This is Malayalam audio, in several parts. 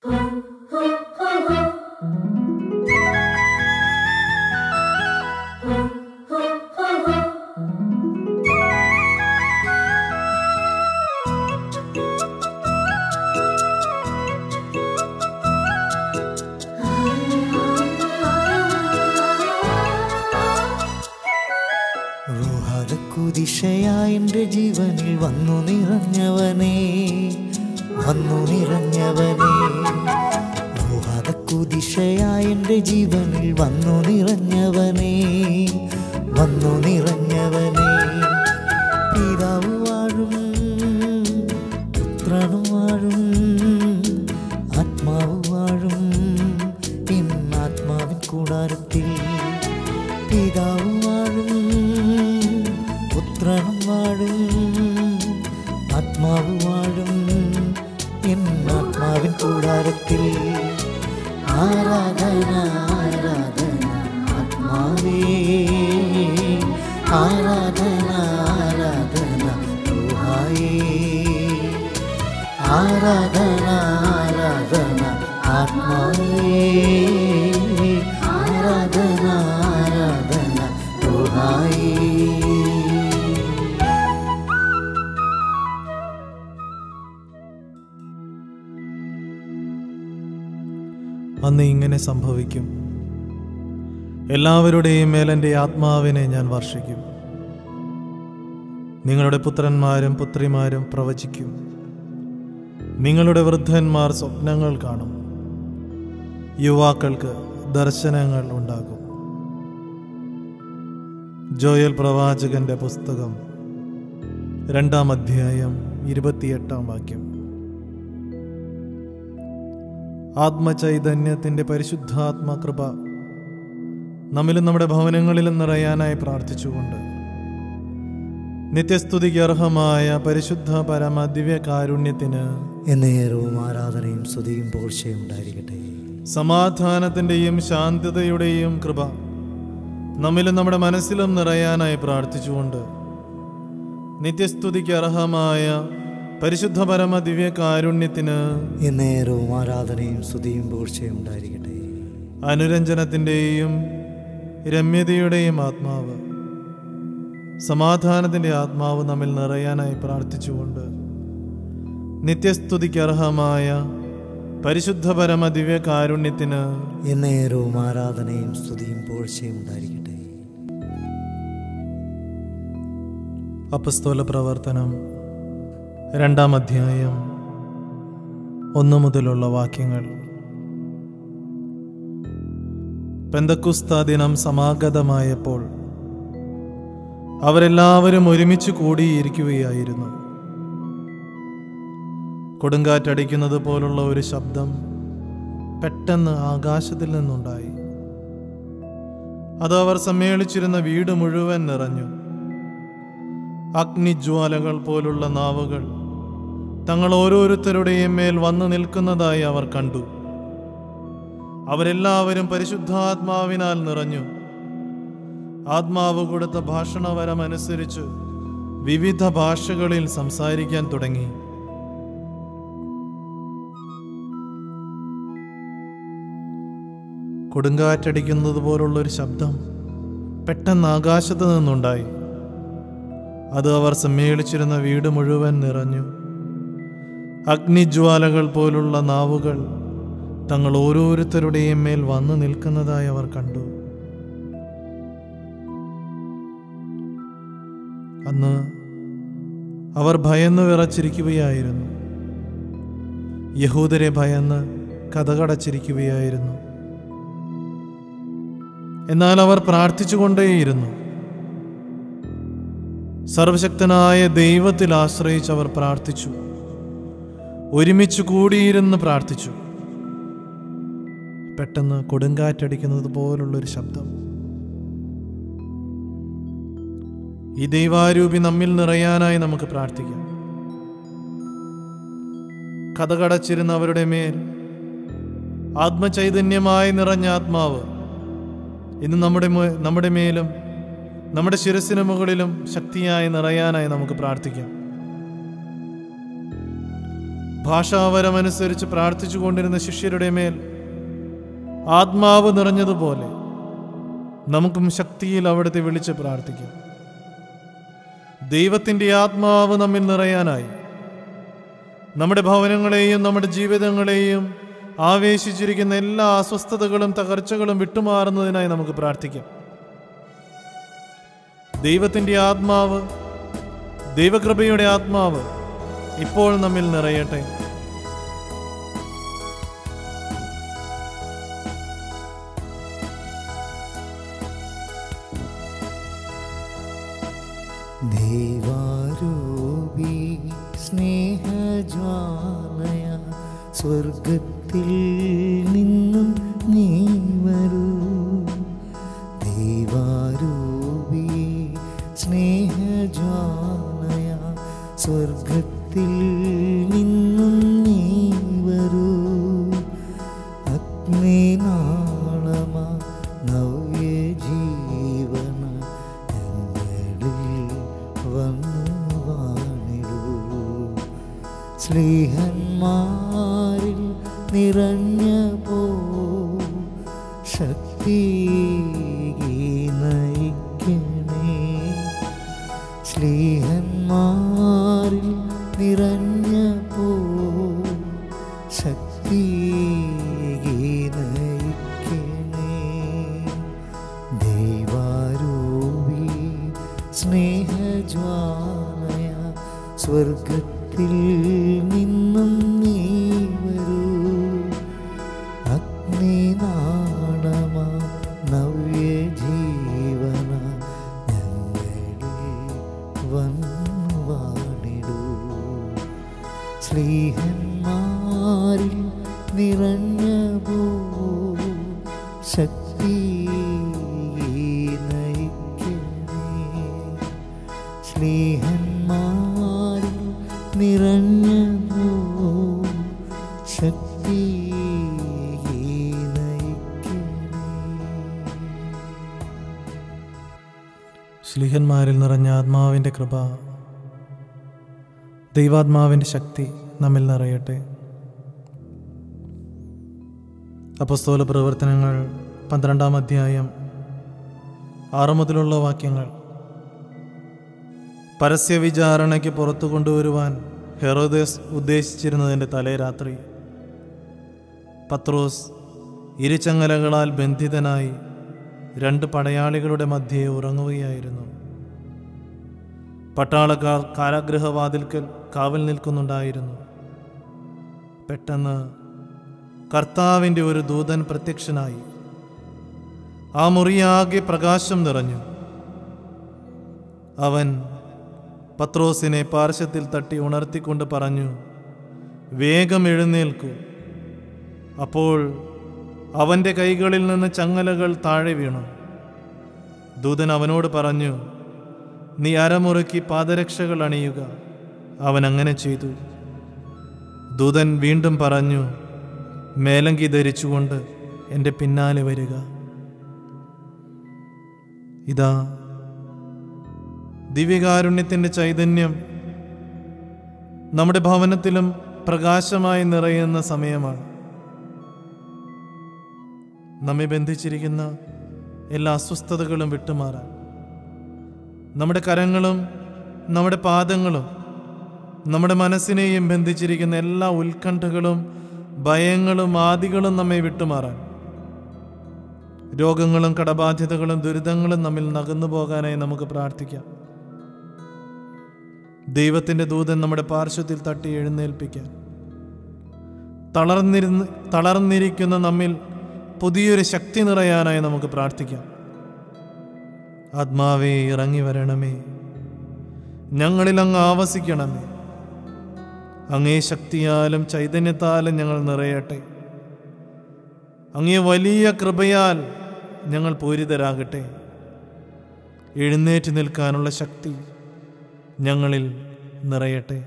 കുതിശയായ എൻ്റെ ജീവനിൽ വന്നു നിറഞ്ഞവനേ വന്നു നിറഞ്ഞവനേ കുതിശയായ എൻ്റെ ജീവനിൽ വന്നു നിറഞ്ഞവനേ വന്നു നിറഞ്ഞവനേ പിതാവ് വാഴും പുത്രനും വാഴും ആത്മാവ് വാഴും ഇന്നാത്മാവിൻ കൂടാരത്തിൽ പിതാവ് വാഴും പുത്രനും വാഴും ആത്മാവ് വാഴും എന്നാത്മാവിൻ കൂടാരത്തിൽ ആരാധന ആരാധന ആത്മാവേ ആരാധന ആരാധന റുഹായേ ആരാധന ആരാധന ആത്മാവേ ആരാധന ആരാധന റുഹായേ അന്ന് ഇങ്ങനെ സംഭവിക്കും എല്ലാവരുടെയും മേൽ എൻ്റെ ആത്മാവിനെ ഞാൻ വർഷിക്കും നിങ്ങളുടെ പുത്രന്മാരും പുത്രിമാരും പ്രവചിക്കും നിങ്ങളുടെ വൃദ്ധന്മാർ സ്വപ്നങ്ങൾ കാണും യുവാക്കൾക്ക് ദർശനങ്ങൾ ഉണ്ടാകും ജോയൽ പ്രവാചകന്റെ പുസ്തകം രണ്ടാം അധ്യായം ഇരുപത്തിയെട്ടാം വാക്യം ആത്മചൈതന്യത്തിന്റെ പരിശുദ്ധാത്മകൃപ നമ്മിലും നമ്മുടെ ഭവനങ്ങളിലും നിറയാനായി പ്രാർത്ഥിച്ചുകൊണ്ട് നിത്യസ്തുതിക്ക് അർഹമായ പരിശുദ്ധ പരമ ദിവ്യ കാരുണ്യത്തിന് എന്നേരവും ആരാധനയും സ്തുതിയും പോഴ്ചയും ഉണ്ടായിരിക്കട്ടെ സമാധാനത്തിന്റെയും ശാന്തതയുടെയും കൃപ നമ്മിലും നമ്മുടെ മനസ്സിലും നിറയാനായി പ്രാർത്ഥിച്ചുകൊണ്ട് നിത്യസ്തുതിക്ക് അർഹമായ പരിശുദ്ധ പരമ ദിവ്യ കാരുണ്യത്തിന് എന്നേരവും ആരാധനയും സ്തുതിയും പോഴ്ചയും ഉണ്ടായിരിക്കട്ടെ അനുരഞ്ജനത്തിൻ്റെയും രമ്യതയുടെയും ആത്മാവ് സമാധാനത്തിൻ്റെ ആത്മാവ് നമ്മിൽ നിറയാനായി പ്രാർത്ഥിച്ചുകൊണ്ട് നിത്യസ്തുതിക്ക് അർഹമായ പരിശുദ്ധ പരമ ദിവ്യ കാരുണ്യത്തിന് എന്നേരവും ആരാധനയും സ്തുതിയും പോഴ്ചയും ഉണ്ടായിരിക്കട്ടെ അപ്പസ്തോല പ്രവർത്തനം രണ്ടാം അധ്യായം ഒന്നു മുതലുള്ള വാക്യങ്ങൾ പെന്തക്കുസ്ത ദിനം സമാഗതമായപ്പോൾ അവരെല്ലാവരും ഒരുമിച്ച് കൂടിയിരിക്കുകയായിരുന്നു കൊടുങ്കാറ്റടിക്കുന്നത് പോലുള്ള ഒരു ശബ്ദം പെട്ടെന്ന് ആകാശത്തിൽ നിന്നുണ്ടായി അത് അവർ സമ്മേളിച്ചിരുന്ന വീട് മുഴുവൻ നിറഞ്ഞു അഗ്നിജ്വാലകൾ പോലുള്ള നാവുകൾ തങ്ങൾ ഓരോരുത്തരുടെയും മേൽ വന്നു നിൽക്കുന്നതായി അവർ കണ്ടു അവരെല്ലാവരും പരിശുദ്ധാത്മാവിനാൽ നിറഞ്ഞു ആത്മാവ് കൊടുത്ത ഭാഷണവരമനുസരിച്ച് വിവിധ ഭാഷകളിൽ സംസാരിക്കാൻ തുടങ്ങി കൊടുങ്കാറ്റടിക്കുന്നത് പോലുള്ള ഒരു ശബ്ദം പെട്ടെന്ന് ആകാശത്ത് നിന്നുണ്ടായി അത് അവർ സമ്മേളിച്ചിരുന്ന വീട് മുഴുവൻ നിറഞ്ഞു അഗ്നിജ്വാലകൾ പോലുള്ള നാവുകൾ തങ്ങൾ ഓരോരുത്തരുടെയും മേൽ വന്നു നിൽക്കുന്നതായി അവർ കണ്ടു അന്ന് അവർ ഭയന്ന് വിറച്ചിരിക്കുകയായിരുന്നു യഹൂദരെ ഭയന്ന് കഥകടച്ചിരിക്കുകയായിരുന്നു എന്നാൽ അവർ പ്രാർത്ഥിച്ചുകൊണ്ടേയിരുന്നു സർവശക്തനായ ദൈവത്തിൽ ആശ്രയിച്ച് അവർ പ്രാർത്ഥിച്ചു ഒരുമിച്ച് കൂടിയിരുന്ന് പ്രാർത്ഥിച്ചു പെട്ടെന്ന് കൊടുങ്കാറ്റടിക്കുന്നത് പോലുള്ളൊരു ശബ്ദം ഈ ദൈവാരൂപി നമ്മിൽ നിറയാനായി നമുക്ക് പ്രാർത്ഥിക്കാം കഥകടച്ചിരുന്നവരുടെ മേൽ ആത്മചൈതന്യമായി നിറഞ്ഞ ആത്മാവ് ഇന്ന് നമ്മുടെ മേ- നമ്മുടെ മേലും നമ്മുടെ ശിരസിന് മുകളിലും ശക്തിയായി നിറയാനായി നമുക്ക് പ്രാർത്ഥിക്കാം ഭാഷാവരമനുസരിച്ച് പ്രാർത്ഥിച്ചു കൊണ്ടിരുന്ന ശിഷ്യരുടെ മേൽ ആത്മാവ് നിറഞ്ഞതുപോലെ നമുക്കും ശക്തിയിൽ അവിടുത്തെ വിളിച്ച് പ്രാർത്ഥിക്കാം ദൈവത്തിൻ്റെ ആത്മാവ് നമ്മിൽ നിറയാനായി നമ്മുടെ ഭവനങ്ങളെയും നമ്മുടെ ജീവിതങ്ങളെയും ആവേശിച്ചിരിക്കുന്ന എല്ലാ അസ്വസ്ഥതകളും തകർച്ചകളും വിട്ടുമാറുന്നതിനായി നമുക്ക് പ്രാർത്ഥിക്കാം ദൈവത്തിൻ്റെ ആത്മാവ് ദൈവകൃപയുടെ ആത്മാവ് ഇപ്പോൾ നമ്മിൽ നിറയട്ടെ ദൈവാരൂപി സ്നേഹജ്വാലയ സ്വർഗത്തിൽ നിന്നും നീ വരൂ ദൈവാരൂപി സ്നേഹജ്വാലയ സ്വർഗത്തിൽ നിന്നും നീ വരൂ അഗ്നിനാളമാ നവ്യ ജീവന ഞങ്ങളിൽ വന്നു വാണിടൂ സ്ലീഹന്മാരിൽ നിറഞ്ഞ പോ ശക്തി നയിക്കണേ സ്ലീഹന്മാരിൽ നിറഞ്ഞ പോ ശക്തി നയിക്കണേ ദൈവാരൂപി സ്നേഹജ്വാലയ സ്വർഗത്തിൽ നിന്നും നീ വരൂ അഗ്നിനാളമാ നവ്യ ജീവന ഞങ്ങളിൽ വന്നു വാണിടൂ ശ്രീഹന്മാരിൽ നിറഞ്ഞ പോ ശക്തി നയിക്കണേ സ്നേഹന്മാരിൽ നിറഞ്ഞ പോ ശക്തി നയിക്കണേ ശ്ലീഹന്മാരിൽ നിറഞ്ഞ ആത്മാവിൻ്റെ കൃപ ദൈവാത്മാവിൻ്റെ ശക്തി നമ്മിൽ നിറയട്ടെ അപ്പസ്തോല പ്രവർത്തനങ്ങൾ പന്ത്രണ്ടാം അധ്യായം ആറ് മുതലുള്ള വാക്യങ്ങൾ പരസ്യ വിചാരണയ്ക്ക് പുറത്തു കൊണ്ടുവരുവാൻ ഹെറോദേസ് ഉദ്ദേശിച്ചിരുന്നതിൻ്റെ തലേ രാത്രി പത്രോസ് ഇരുചങ്ങലകളാൽ ബന്ധിതനായി രണ്ട് പടയാളികളുടെ മധ്യേ ഉറങ്ങുകയായിരുന്നു പട്ടാളക്കാർ കാരാഗൃഹവാതിൽക്കൽ കാവൽ നിൽക്കുന്നുണ്ടായിരുന്നു പെട്ടെന്ന് കർത്താവിൻ്റെ ഒരു ദൂതൻ പ്രത്യക്ഷനായി ആ മുറിയാകെ പ്രകാശം നിറഞ്ഞു അവൻ പത്രോസിനെ പാർശ്വത്തിൽ തട്ടി ഉണർത്തിക്കൊണ്ട് പറഞ്ഞു വേഗം എഴുന്നേൽക്കൂ അപ്പോൾ അവൻ്റെ കൈകളിൽ നിന്ന് ചങ്ങലകൾ താഴെ വീണു ദൂതൻ അവനോട് പറഞ്ഞു നീ അരമുറുക്കി പാദരക്ഷകൾ അണിയുക അവൻ അങ്ങനെ ചെയ്തു ദൂതൻ വീണ്ടും പറഞ്ഞു മേലങ്കി ധരിച്ചുകൊണ്ട് എൻ്റെ പിന്നാലെ വരിക ഇതാ ദിവ്യകാരുണ്യത്തിൻ്റെ ചൈതന്യം നമ്മുടെ ഭവനത്തിലും പ്രകാശമായി നിറയുന്ന സമയമാണ് നമ്മെ ബന്ധിച്ചിരിക്കുന്ന എല്ലാ അസ്വസ്ഥതകളും വിട്ടുമാറാൻ നമ്മുടെ കരങ്ങളും നമ്മുടെ പാദങ്ങളും നമ്മുടെ മനസ്സിനെയും ബന്ധിച്ചിരിക്കുന്ന എല്ലാ ഉത്കണ്ഠകളും ഭയങ്ങളും ആദികളും നമ്മെ വിട്ടുമാറാൻ രോഗങ്ങളും കടബാധ്യതകളും ദുരിതങ്ങളും നമ്മിൽ നകന്നു പോകാനായി നമുക്ക് പ്രാർത്ഥിക്കാം ദൈവത്തിൻ്റെ ദൂതൻ നമ്മുടെ പാർശ്വത്തിൽ തട്ടി എഴുന്നേൽപ്പിക്കാൻ തളർന്നിരുന്ന് തളർന്നിരിക്കുന്ന നമ്മിൽ പുതിയൊരു ശക്തി നിറയാനായി നമുക്ക് പ്രാർത്ഥിക്കാം ആത്മാവേ ഇറങ്ങി വരണമേ ഞങ്ങളിൽ അങ്ങ് ആവസിക്കണമേ അങ്ങേ ശക്തിയാലും ചൈതന്യത്താലും ഞങ്ങൾ നിറയട്ടെ അങ്ങേ വലിയ കൃപയാൽ ഞങ്ങൾ പൂരിതരാകട്ടെ എഴുന്നേറ്റ് നിൽക്കാനുള്ള ശക്തി ഞങ്ങളിൽ നിറയട്ടെ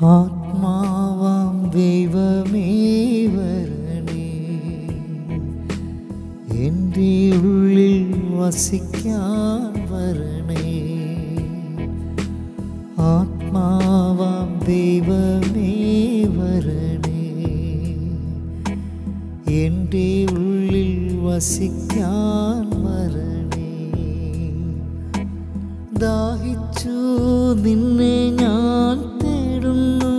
ആത്മാവാം ദൈവമേ വരണേ എൻ്റെ ഉള്ളിൽ വസിക്കാൻ വരണേ ആത്മാവാം ദൈവമേ വരണേ എൻ്റെ ഉള്ളിൽ വസിക്കാൻ വരണേ ദാഹിച്ചു നിന്നെ ഞാൻ തേടുന്നു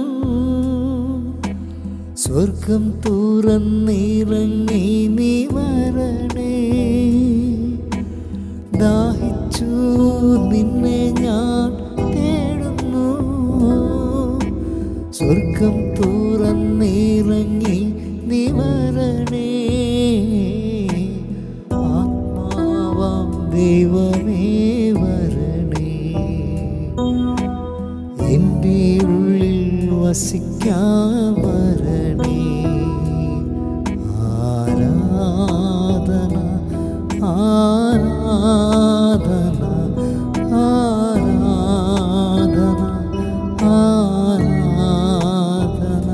സ്വർഗം തുറന്നിറങ്ങി നീ വരണേ ദാഹിച്ചു നിന്നെ ഞാൻ തേടുന്നു സ്വർഗം തുറന്നിറങ്ങി നീ വരണേ ആത്മാവാം ദൈവമേ വരണേ എൻ്റെ ഉള്ളിൽ വസിക്കാൻ വരണേ ആരാധന ആരാധന ആരാധന ആരാധന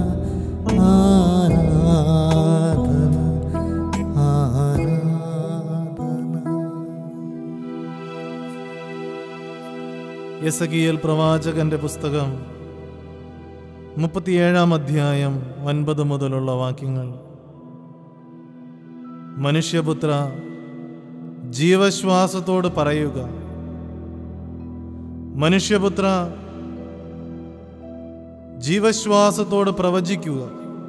ആരാധന ആരാധന യസകിയൽ പ്രവാചകന്റെ പുസ്തകം മുപ്പത്തിയേഴാം അധ്യായം ഒൻപത് മുതലുള്ള വാക്യങ്ങൾ മനുഷ്യപുത്ര ജീവശ്വാസത്തോട് പറയുക മനുഷ്യപുത്ര ജീവശ്വാസത്തോട് പ്രവചിക്കുക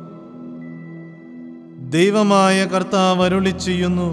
ദൈവമായ കർത്താവ് അരുളി ചെയ്യുന്നു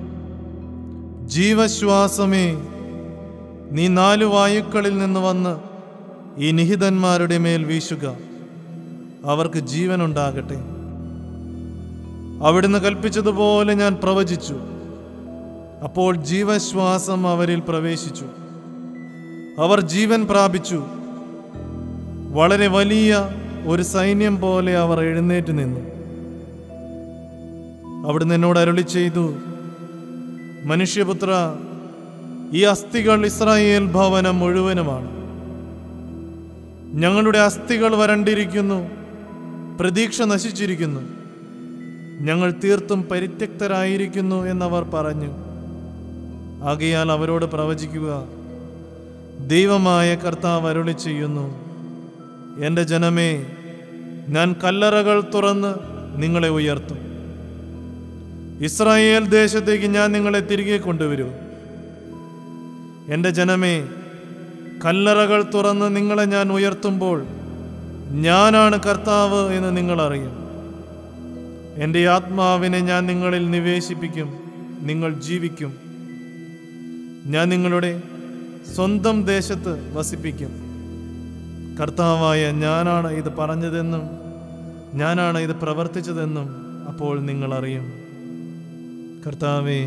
ജീവശ്വാസമേ നീ നാലു വായുക്കളിൽ നിന്ന് വന്ന് ഈ നിഹിതന്മാരുടെ മേൽ വീശുക അവർക്ക് ജീവനുണ്ടാകട്ടെ അവിടുന്ന് കൽപ്പിച്ചതുപോലെ ഞാൻ പ്രവചിച്ചു അപ്പോൾ ജീവശ്വാസം അവരിൽ പ്രവേശിച്ചു അവർ ജീവൻ പ്രാപിച്ചു വളരെ വലിയ ഒരു സൈന്യം പോലെ അവർ എഴുന്നേറ്റ് നിന്നു അവിടുന്ന് എന്നോട് അരുളി ചെയ്തു മനുഷ്യപുത്ര ഈ അസ്ഥികൾ ഇസ്രായേൽ ഭവനം മുഴുവനുമാണ് ഞങ്ങളുടെ അസ്ഥികൾ വരണ്ടിരിക്കുന്നു പ്രതീക്ഷ നശിച്ചിരിക്കുന്നു ഞങ്ങൾ തീർത്തും പരിത്യക്തരായിരിക്കുന്നു എന്നവർ പറഞ്ഞു ആകയാൽ അവരോട് പ്രവചിക്കുക ദൈവമായ കർത്താവ് അരുളി ചെയ്യുന്നു എൻ്റെ ജനമേ ഞാൻ കല്ലറകൾ തുറന്ന് നിങ്ങളെ ഉയർത്തും ഇസ്രായേൽ ദേശത്തേക്ക് ഞാൻ നിങ്ങളെ തിരികെ കൊണ്ടുവരും എൻ്റെ ജനമേ കല്ലറകൾ തുറന്ന് നിങ്ങളെ ഞാൻ ഉയർത്തുമ്പോൾ ഞാനാണ് കർത്താവ് എന്ന് നിങ്ങൾ അറിയും എൻ്റെ ആത്മാവിനെ ഞാൻ നിങ്ങളിൽ നിവേശിപ്പിക്കും നിങ്ങൾ ജീവിക്കും ഞാൻ നിങ്ങളുടെ സ്വന്തം ദേശത്ത് വസിപ്പിക്കും കർത്താവായ ഞാനാണ് ഇത് പറഞ്ഞതെന്നും ഞാനാണ് ഇത് പ്രവർത്തിച്ചതെന്നും അപ്പോൾ നിങ്ങൾ അറിയും കർത്താവേ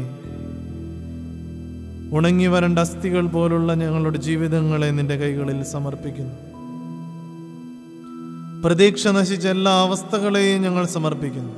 ഉണങ്ങി വരണ്ട അസ്ഥികൾ പോലുള്ള ഞങ്ങളുടെ ജീവിതങ്ങളെ നിന്റെ കൈകളിൽ സമർപ്പിക്കുന്നു പ്രതീക്ഷ നശിച്ച എല്ലാ അവസ്ഥകളെയും ഞങ്ങൾ സമർപ്പിക്കുന്നു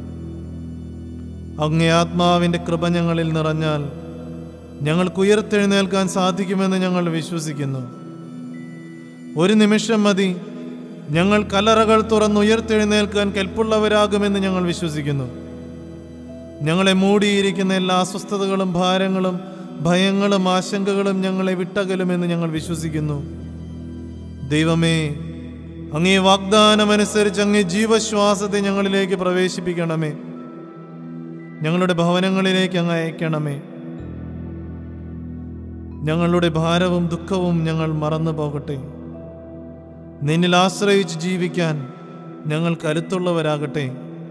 അങ്ങേ ആത്മാവിൻ്റെ കൃപ ഞങ്ങളിൽ നിറഞ്ഞാൽ ഞങ്ങൾക്ക് ഉയർത്തെഴുന്നേൽക്കാൻ സാധിക്കുമെന്ന് ഞങ്ങൾ വിശ്വസിക്കുന്നു ഒരു നിമിഷം മതി ഞങ്ങൾ കലറകൾ തുറന്ന് ഉയർത്തെഴുന്നേൽക്കാൻ കെൽപ്പുള്ളവരാകുമെന്ന് ഞങ്ങൾ വിശ്വസിക്കുന്നു ഞങ്ങളെ മൂടിയിരിക്കുന്ന എല്ലാ അസ്വസ്ഥതകളും ഭാരങ്ങളും ഭയങ്ങളും ആശങ്കകളും ഞങ്ങളെ വിട്ടകലുമെന്ന് ഞങ്ങൾ വിശ്വസിക്കുന്നു ദൈവമേ അങ്ങേ വാഗ്ദാനമനുസരിച്ച് അങ്ങേ ജീവശ്വാസത്തെ ഞങ്ങളിലേക്ക് പ്രവേശിപ്പിക്കണമേ ഞങ്ങളുടെ ഭവനങ്ങളിലേക്ക് അങ്ങ് അയക്കണമേ ഞങ്ങളുടെ ഭാരവും ദുഃഖവും ഞങ്ങൾ മറന്നു പോകട്ടെ നിന്നിൽ ആശ്രയിച്ച് ജീവിക്കാൻ ഞങ്ങൾ കരുത്തുള്ളവരാകട്ടെ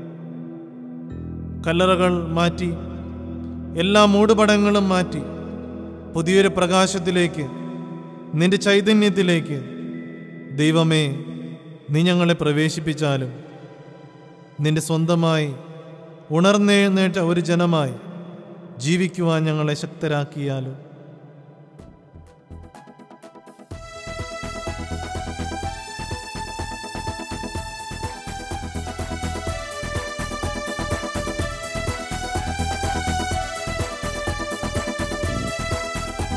കല്ലറകൾ മാറ്റി എല്ലാ മൂടുപടങ്ങളും മാറ്റി പുതിയൊരു പ്രകാശത്തിലേക്ക് നിന്റെ ചൈതന്യത്തിലേക്ക് ദൈവമേ നീ ഞങ്ങളെ പ്രവേശിപ്പിച്ചാലും നിന്റെ സ്വന്തമായി ഉണർന്നെഴുന്നേറ്റ ഒരു ജനമായി ജീവിക്കുവാൻ ഞങ്ങളെ ശക്തരാക്കിയാലും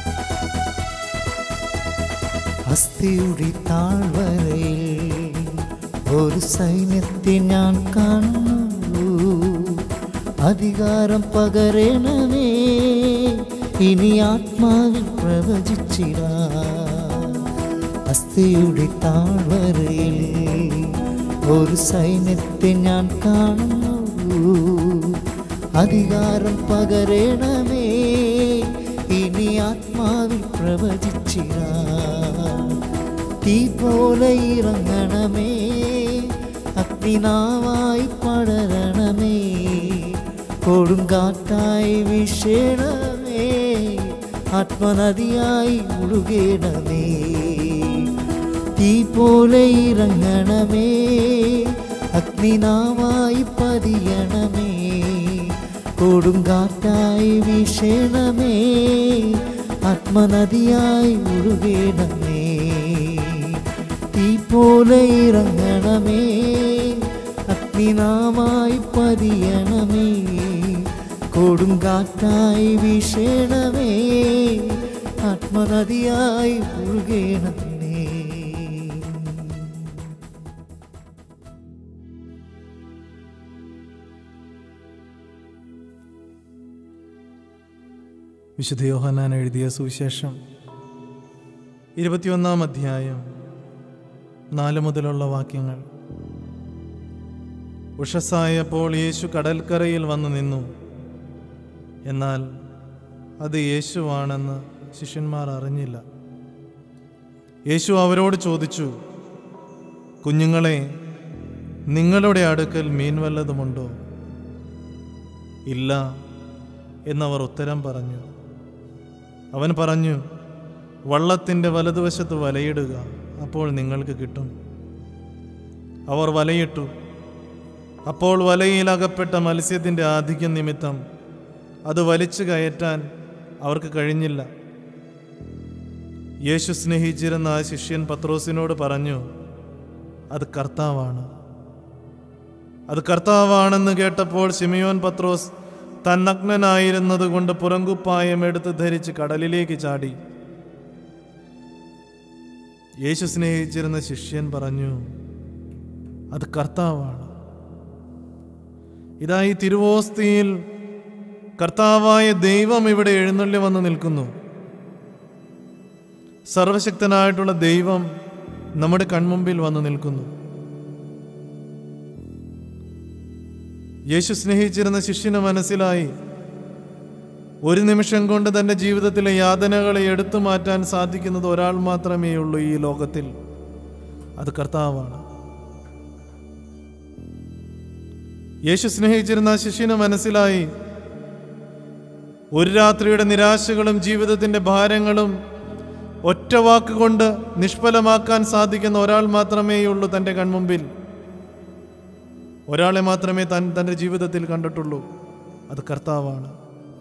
അസ്ഥിയുടെ താഴ്വരയിൽ ഒരു സൈന്യത്തെ ഞാൻ കാണുന്നു അധികാരം പകരണമേ ഇനി ആത്മാവിൽ പ്രവചിച്ചിട അസ്ഥിയുടെ താഴ്വരയിൽ ഒരു സൈന്യത്തെ ഞാൻ കാണുന്നു അധികാരം പകരണമേ ഇനി ആത്മാവിൽ പ്രവചിച്ചിട തീ പോലെ ഇറങ്ങണമേ അഗ്നിനാവായി പടരണമേ കൊടുങ്കാറ്റായി വീശേണമേ ആത്മനദിയായി ഒഴുകേണമേ തീ പോലെ ഇറങ്ങണമേ അഗ്നിനാവായി പതിയണമേ കൊടുങ്കാറ്റായി വീശേണമേ ആത്മനദിയായി ഒഴുകേണമേ തീ പോലെ ഇറങ്ങണമേ അഗ്നിനാമായി പതിയണമേ കൊടുങ്കാറ്റായി വീശേണമേ ആത്മനദിയായി ഒഴുകേണമേ വിശുദ്ധ യോഹന്നാൻ എഴുതിയ സുവിശേഷം ഇരുപത്തിയൊന്നാം അധ്യായം നാല് മുതലുള്ള വാക്യങ്ങൾ ഉഷസ്സായപ്പോൾ യേശു കടൽക്കരയിൽ വന്നു നിന്നു എന്നാൽ അത് യേശുവാണെന്ന് ശിഷ്യന്മാർ അറിഞ്ഞില്ല യേശു അവരോട് ചോദിച്ചു കുഞ്ഞുങ്ങളെ നിങ്ങളുടെ അടുക്കൽ മീൻ വല്ലതുമുണ്ടോ ഇല്ല എന്നവർ ഉത്തരം പറഞ്ഞു അവൻ പറഞ്ഞു വള്ളത്തിൻ്റെ വലതുവശത്ത് വലയിടുക അപ്പോൾ നിങ്ങൾക്ക് കിട്ടും അവർ വലയിട്ടു അപ്പോൾ വലയിൽ അകപ്പെട്ട മത്സ്യത്തിൻ്റെ ആധിക്യം നിമിത്തം അത് വലിച്ചു കയറ്റാൻ അവർക്ക് കഴിഞ്ഞില്ല യേശു സ്നേഹിച്ചിരുന്ന ആ ശിഷ്യൻ പത്രോസിനോട് പറഞ്ഞു അത് കർത്താവാണ് അത് കർത്താവാണെന്ന് കേട്ടപ്പോൾ ശിമിയോൻ പത്രോസ് താൻ നഗ്നനായിരുന്നത് കൊണ്ട് പുറങ്കുപ്പായം എടുത്ത് ധരിച്ച് കടലിലേക്ക് ചാടി യേശു സ്നേഹിച്ചിരുന്ന ശിഷ്യൻ പറഞ്ഞു അത് കർത്താവാണ് ഇതാ ഈ തിരുവോസ്തിയിൽ കർത്താവായ ദൈവം ഇവിടെ എഴുന്നള്ളി വന്ന് നിൽക്കുന്നു സർവശക്തനായിട്ടുള്ള ദൈവം നമ്മുടെ കൺമുമ്പിൽ വന്നു നിൽക്കുന്നു യേശു സ്നേഹിച്ചിരുന്ന ശിഷ്യന് മനസ്സിലായി ഒരു നിമിഷം കൊണ്ട് തൻ്റെ ജീവിതത്തിലെ യാതനകളെ എടുത്തു മാറ്റാൻ സാധിക്കുന്നത് ഒരാൾ മാത്രമേ ഉള്ളൂ ഈ ലോകത്തിൽ അത് കർത്താവാണ് യേശു സ്നേഹിച്ചിരുന്ന ആ ശിഷ്യന് മനസ്സിലായി ഒരു രാത്രിയുടെ നിരാശകളും ജീവിതത്തിൻ്റെ ഭാരങ്ങളും ഒറ്റ വാക്കുകൊണ്ട് നിഷ്ഫലമാക്കാൻ സാധിക്കുന്ന ഒരാൾ മാത്രമേ ഉള്ളൂ തൻ്റെ കൺമുമ്പിൽ ഒരാളെ മാത്രമേ താൻ തൻ്റെ ജീവിതത്തിൽ കണ്ടിട്ടുള്ളൂ അത് കർത്താവാണ്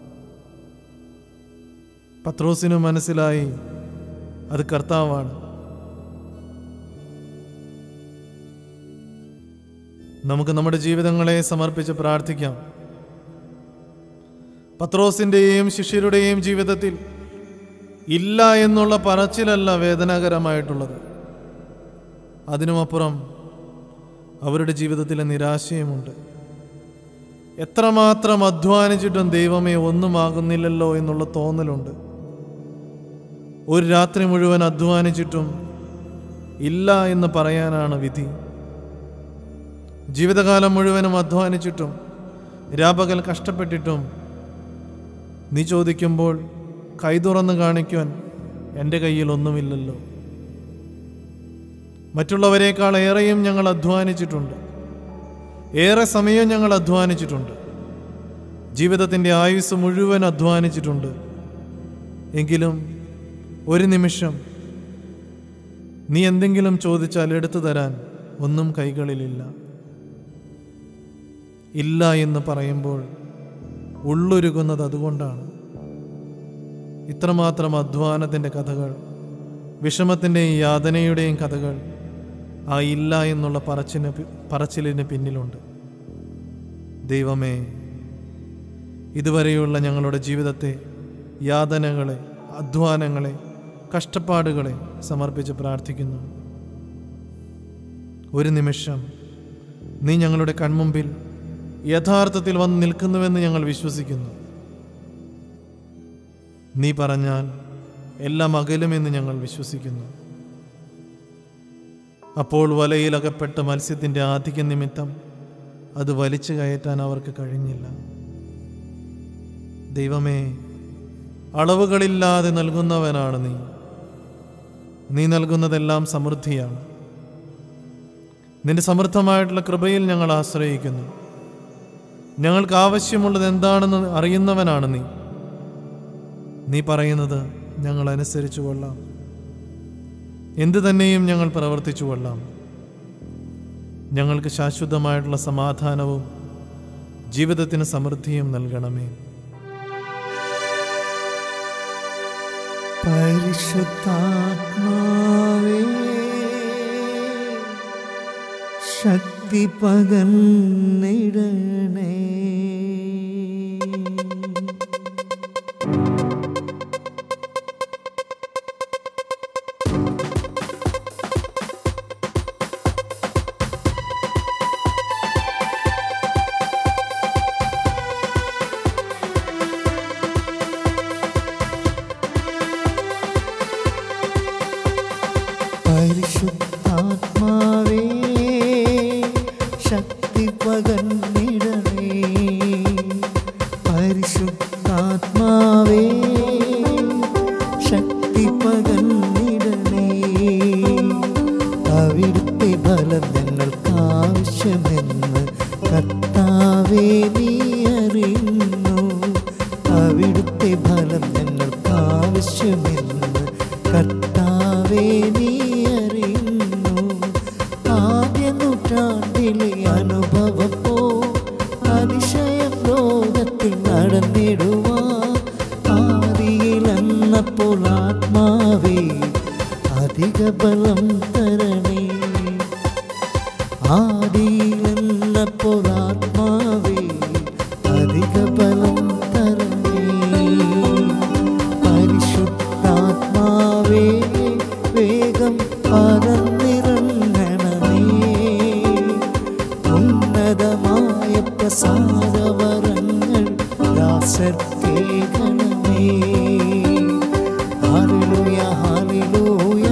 പത്രോസിന് മനസ്സിലായി അത് കർത്താവാണ് നമുക്ക് നമ്മുടെ ജീവിതങ്ങളെ സമർപ്പിച്ച് പ്രാർത്ഥിക്കാം പത്രോസിൻ്റെയും ശിഷ്യരുടെയും ജീവിതത്തിൽ ഇല്ല എന്നുള്ള പറച്ചിലല്ല വേദനാകരമായിട്ടുള്ളത് അതിനുമപ്പുറം അവരുടെ ജീവിതത്തിലെ നിരാശയുമുണ്ട് എത്രമാത്രം അധ്വാനിച്ചിട്ടും ദൈവമേ ഒന്നുമാകുന്നില്ലല്ലോ എന്നുള്ള തോന്നലുണ്ട് ഒരു രാത്രി മുഴുവൻ അധ്വാനിച്ചിട്ടും ഇല്ല എന്ന് പറയാനാണ് വിധി ജീവിതകാലം മുഴുവനും അധ്വാനിച്ചിട്ടും രാപകൽ കഷ്ടപ്പെട്ടിട്ടും നീ ചോദിക്കുമ്പോൾ കൈ തുറന്ന് കാണിക്കുവാൻ എൻ്റെ കയ്യിൽ ഒന്നുമില്ലല്ലോ മറ്റുള്ളവരെക്കാൾ ഏറെയും ഞങ്ങൾ അധ്വാനിച്ചിട്ടുണ്ട് ഏറെ സമയം ഞങ്ങൾ അധ്വാനിച്ചിട്ടുണ്ട് ജീവിതത്തിൻ്റെ ആയുസ് മുഴുവൻ അധ്വാനിച്ചിട്ടുണ്ട് എങ്കിലും ഒരു നിമിഷം നീ എന്തെങ്കിലും ചോദിച്ചാൽ എടുത്തു തരാൻ ഒന്നും കൈകളിലില്ല ഇല്ല എന്ന് പറയുമ്പോൾ ഉള്ളൊരുകുന്നത് അതുകൊണ്ടാണ് ഇത്രമാത്രം അധ്വാനത്തിൻ്റെ കഥകൾ വിഷമത്തിൻ്റെയും യാതനയുടെയും കഥകൾ ആ ഇല്ല എന്നുള്ള പറച്ചിന് പി- പറച്ചിലിന് പിന്നിലുണ്ട് ദൈവമേ ഇതുവരെയുള്ള ഞങ്ങളുടെ ജീവിതത്തെ യാതനകളെ അധ്വാനങ്ങളെ കഷ്ടപ്പാടുകളെ സമർപ്പിച്ച് പ്രാർത്ഥിക്കുന്നു ഒരു നിമിഷം നീ ഞങ്ങളുടെ കൺമുമ്പിൽ യഥാർത്ഥത്തിൽ വന്ന് നിൽക്കുന്നുവെന്ന് ഞങ്ങൾ വിശ്വസിക്കുന്നു നീ പറഞ്ഞാൽ എല്ലാം അകലുമെന്ന് ഞങ്ങൾ വിശ്വസിക്കുന്നു അപ്പോൾ വലയിലകപ്പെട്ട മത്സ്യത്തിൻ്റെ ആധിക്യ നിമിത്തം അത് വലിച്ചു കയറ്റാൻ അവർക്ക് കഴിഞ്ഞില്ല ദൈവമേ അളവുകളില്ലാതെ നൽകുന്നവനാണ് നീ നീ നൽകുന്നതെല്ലാം സമൃദ്ധിയാണ് നിന്റെ സമൃദ്ധമായിട്ടുള്ള കൃപയിൽ ഞങ്ങൾ ആശ്രയിക്കുന്നു ഞങ്ങൾക്ക് ആവശ്യമുള്ളത് എന്താണെന്ന് അറിയുന്നവനാണ് നീ നീ പറയുന്നത് ഞങ്ങൾ അനുസരിച്ചു കൊള്ളാം എന്തു തന്നെയും ഞങ്ങൾ പ്രവർത്തിച്ചു കൊള്ളാം ഞങ്ങൾക്ക് ശാശ്വതമായിട്ടുള്ള സമാധാനവും ജീവിതത്തിന് സമൃദ്ധിയും നൽകണമേ പരിശുദ്ധാത്മാവേ ശക്തി പകർന്നിടണേ പരിശുദ്ധാത്മാവേ ശക്തി പകർന്നിടണേ പരിശുദ്ധാത്മാവേ ശക്തി പകർന്നിടണേ അവിടുത്തെ ബലം ഞങ്ങൾക്ക് ആവശ്യമെന്ന് കർത്താവേ നീ അറിയുന്നു അവിടുത്തെ ഫലം ഞങ്ങൾക്ക് ആവശ്യമെന്ന് കർത്താവേ നീ അറിയുന്നു ആദ്യ നൂറ്റാണ്ടിലെ അനുഭവപ്പോ അതിശയം ലോകത്തിൽ നടന്നിടുവാ ആദിയിലെന്നപ്പോൾ ആത്മാവേ അധിക ബലം തരണേ ആദിയിലെന്നപ്പോൾ ആത്മാവേ അധിക ബലം തരണേ പരിശുദ്ധാത്മാവേ വേഗം പറന്നിറങ്ങണമേ ഉന്നതമായ പ്രസാദവരങ്ങൾ ദാസർക്കേകണമേ ഹാലലൂയ ഹാലലൂയ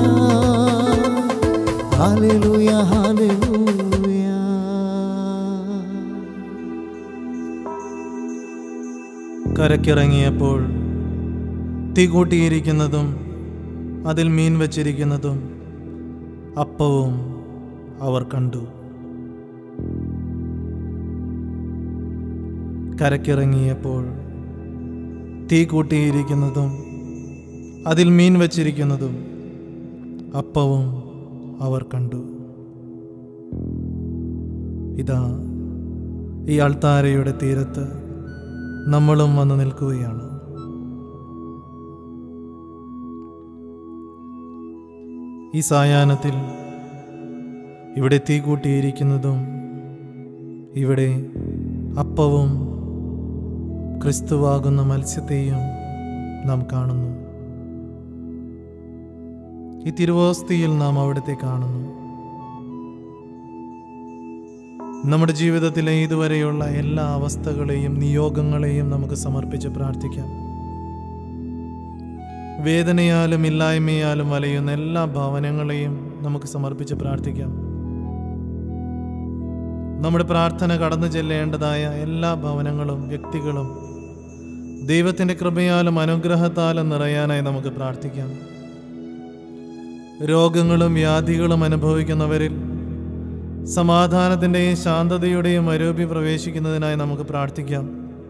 ഹാലലൂയ ഹാലലൂയ കരക്കിറങ്ങിയപ്പോൾ തീ കൂട്ടിയിരിക്കുന്നതും അതിൽ മീൻ വച്ചിരിക്കുന്നതും അപ്പവും അവർ കണ്ടു കരക്കിറങ്ങിയപ്പോൾ തീ കൂട്ടിയിരിക്കുന്നതും അതിൽ മീൻ വച്ചിരിക്കുന്നതും അപ്പവും അവർ കണ്ടു ഇതാ ഈ അൾത്താരയുടെ തീരത്ത് നമ്മളും വന്ന് നിൽക്കുകയാണ് ഈ സായാഹ്നത്തിൽ ഇവിടെ തീ കൂട്ടിയിരിക്കുന്നതും ഇവിടെ അപ്പവും ക്രിസ്തുവാകുന്ന മത്സ്യത്തെയും നാം കാണുന്നു ഈ തിരുവോസ്തിയിൽ നാം അവിടുത്തെ കാണുന്നു നമ്മുടെ ജീവിതത്തിലെ ഇതുവരെയുള്ള എല്ലാ അവസ്ഥകളെയും നിയോഗങ്ങളെയും നമുക്ക് സമർപ്പിച്ച് പ്രാർത്ഥിക്കാം വേദനയാലും ഇല്ലായ്മയാലും വലയുന്ന എല്ലാ ഭവനങ്ങളെയും നമുക്ക് സമർപ്പിച്ച് പ്രാർത്ഥിക്കാം നമ്മുടെ പ്രാർത്ഥന കടന്നു ചെല്ലേണ്ടതായ എല്ലാ ഭവനങ്ങളും വ്യക്തികളും ദൈവത്തിൻ്റെ കൃപയാലും അനുഗ്രഹത്താലും നിറയാനായി നമുക്ക് പ്രാർത്ഥിക്കാം രോഗങ്ങളും വ്യാധികളും അനുഭവിക്കുന്നവരിൽ സമാധാനത്തിൻ്റെയും ശാന്തതയുടെയും അരൂപി പ്രവേശിക്കുന്നതിനായി നമുക്ക് പ്രാർത്ഥിക്കാം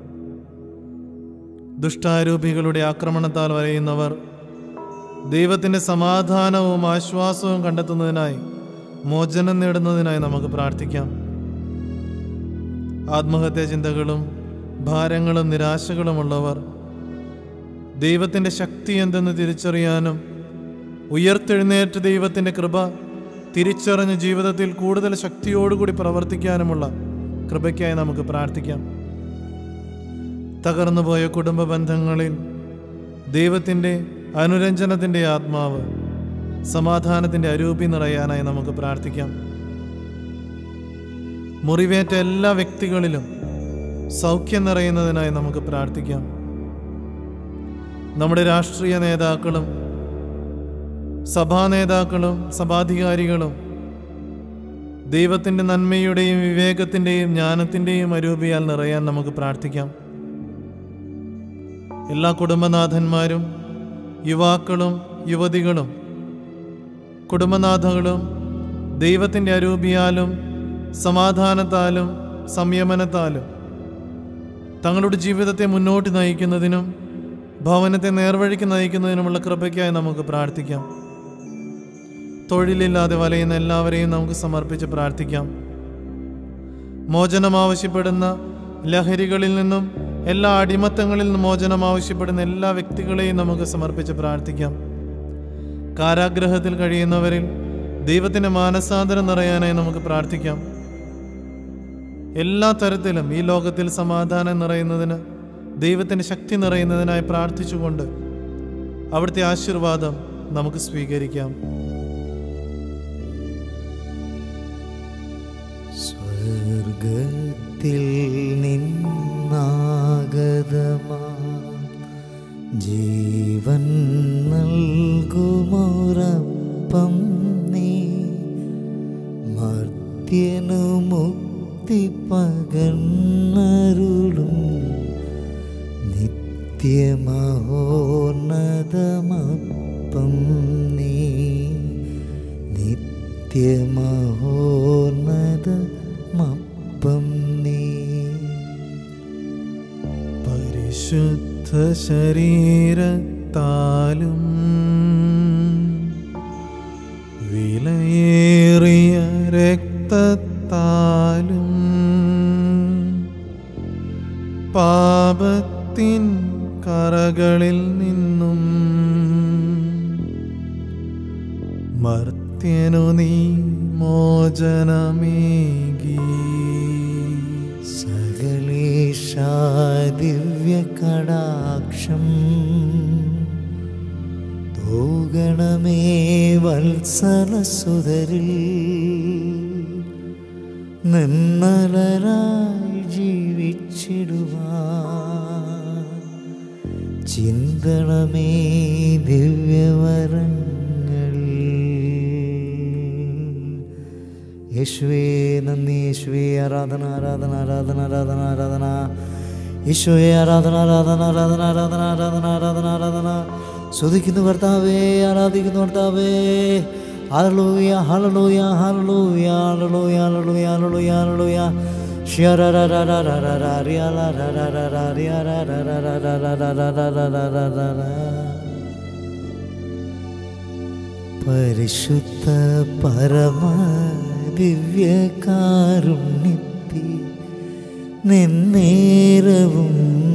ദുഷ്ടാരൂപികളുടെ ആക്രമണത്താൽ വരയുന്നവർ ദൈവത്തിൻ്റെ സമാധാനവും ആശ്വാസവും കണ്ടെത്തുന്നതിനായി മോചനം നേടുന്നതിനായി നമുക്ക് പ്രാർത്ഥിക്കാം ആത്മഹത്യാ ചിന്തകളും ഭാരങ്ങളും നിരാശകളുമുള്ളവർ ദൈവത്തിൻ്റെ ശക്തി എന്തെന്ന് തിരിച്ചറിയാനും ഉയർത്തെഴുന്നേറ്റ ദൈവത്തിൻ്റെ കൃപ തിരിച്ചറിഞ്ഞ് ജീവിതത്തിൽ കൂടുതൽ ശക്തിയോടുകൂടി പ്രവർത്തിക്കാനുമുള്ള കൃപയ്ക്കായി നമുക്ക് പ്രാർത്ഥിക്കാം തകർന്നുപോയ കുടുംബ ബന്ധങ്ങളിൽ ദൈവത്തിൻ്റെ അനുരഞ്ജനത്തിൻ്റെ ആത്മാവ് സമാധാനത്തിൻ്റെ അരൂപി നിറയാനായി നമുക്ക് പ്രാർത്ഥിക്കാം മുറിവേറ്റ എല്ലാ വ്യക്തികളിലും സൗഖ്യം നിറയുന്നതിനായി നമുക്ക് പ്രാർത്ഥിക്കാം നമ്മുടെ രാഷ്ട്രീയ നേതാക്കളും സഭാ നേതാക്കളും സഭാധികാരികളും ദൈവത്തിൻ്റെ നന്മയുടെയും വിവേകത്തിൻ്റെയും ജ്ഞാനത്തിൻ്റെയും അരൂപിയാൽ നിറയാൻ നമുക്ക് പ്രാർത്ഥിക്കാം എല്ലാ കുടുംബനാഥന്മാരും യുവാക്കളും യുവതികളും കുടുംബനാഥകളും ദൈവത്തിൻ്റെ അരൂപിയാലും സമാധാനത്താലും സംയമനത്താലും തങ്ങളുടെ ജീവിതത്തെ മുന്നോട്ട് നയിക്കുന്നതിനും ഭവനത്തെ നേർവഴിക്ക് നയിക്കുന്നതിനുമുള്ള കൃപയ്ക്കായി നമുക്ക് പ്രാർത്ഥിക്കാം തൊഴിലില്ലാതെ വലയുന്ന എല്ലാവരെയും നമുക്ക് സമർപ്പിച്ച് പ്രാർത്ഥിക്കാം മോചനം ആവശ്യപ്പെടുന്ന ലഹരികളിൽ നിന്നും എല്ലാ അടിമത്തങ്ങളിൽ നിന്നും മോചനം ആവശ്യപ്പെടുന്ന എല്ലാ വ്യക്തികളെയും നമുക്ക് സമർപ്പിച്ച് പ്രാർത്ഥിക്കാം കാരാഗ്രഹത്തിൽ കഴിയുന്നവരിൽ ദൈവത്തിൻ്റെ മാനസാന്തരം നിറയാനായി നമുക്ക് പ്രാർത്ഥിക്കാം എല്ലാ തരത്തിലും ഈ ലോകത്തിൽ സമാധാനം നിറയുന്നതിന് ദൈവത്തിൻ്റെ ശക്തി നിറയുന്നതിനായി പ്രാർത്ഥിച്ചുകൊണ്ട് അവിടുത്തെ ആശീർവാദം നമുക്ക് സ്വീകരിക്കാം സ്വർഗത്തിൽ നിന്നാഗതമാ ജീവൻ നൽകുമോറപ്പം നീ മർത്യനു മുക്തി പകർന്നരുളും നിത്യമഹോന്നതമപ്പം നീ നിത്യമഹോന്നതമപ്പം നീ പരിശുദ്ധ ശരീരത്താലും വിലയേറിയ രക്തത്താലും പാപത്തിൻ കറകളിൽ നിന്നും മർത്യനു നീ മോചനമേകി സകലേശാദിവ്യകടാക്ഷം തൂഗണമേ വത്സലസുതരിൽ നിന്നലരായി ജീവിച്ചിടുവാൻ ചിന്തണമേ ദിവ്യവരങ്ങൾ യേശുവേ നന്ദി യേശുവേ ആരാധന ആരാധന ആരാധന ആരാധന ആരാധന യേശുവേ ആരാധന ആരാധന ആരാധന ആരാധന ആരാധന ആരാധന ആരാധന സ്തുതിക്കുന്നു കർത്താവേ ആരാധിക്കുന്നു കർത്താവേ ഹല്ലേലൂയ ഹല്ലേലൂയ ഹല്ലേലൂയ ഹല്ലേലൂയ ഹല്ലേലൂയ ഹല്ലേലൂയ ഹല്ലേലൂയ പരിശുദ്ധ പരമ ദിവ്യകാരുണ്യത്തി നിന്നേരവും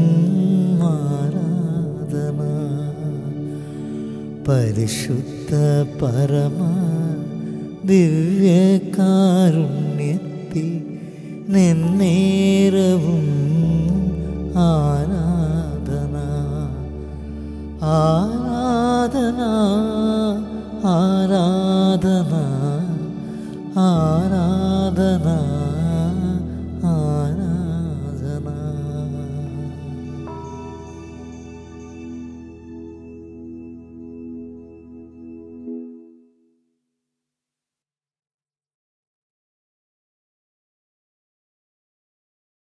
ആരാധന പരിശുദ്ധ പരമ ദിവ്യകാരുണ്യത്തി നിന്നേരവും ആരാധന ആരാധന ആരാധന ആരാധന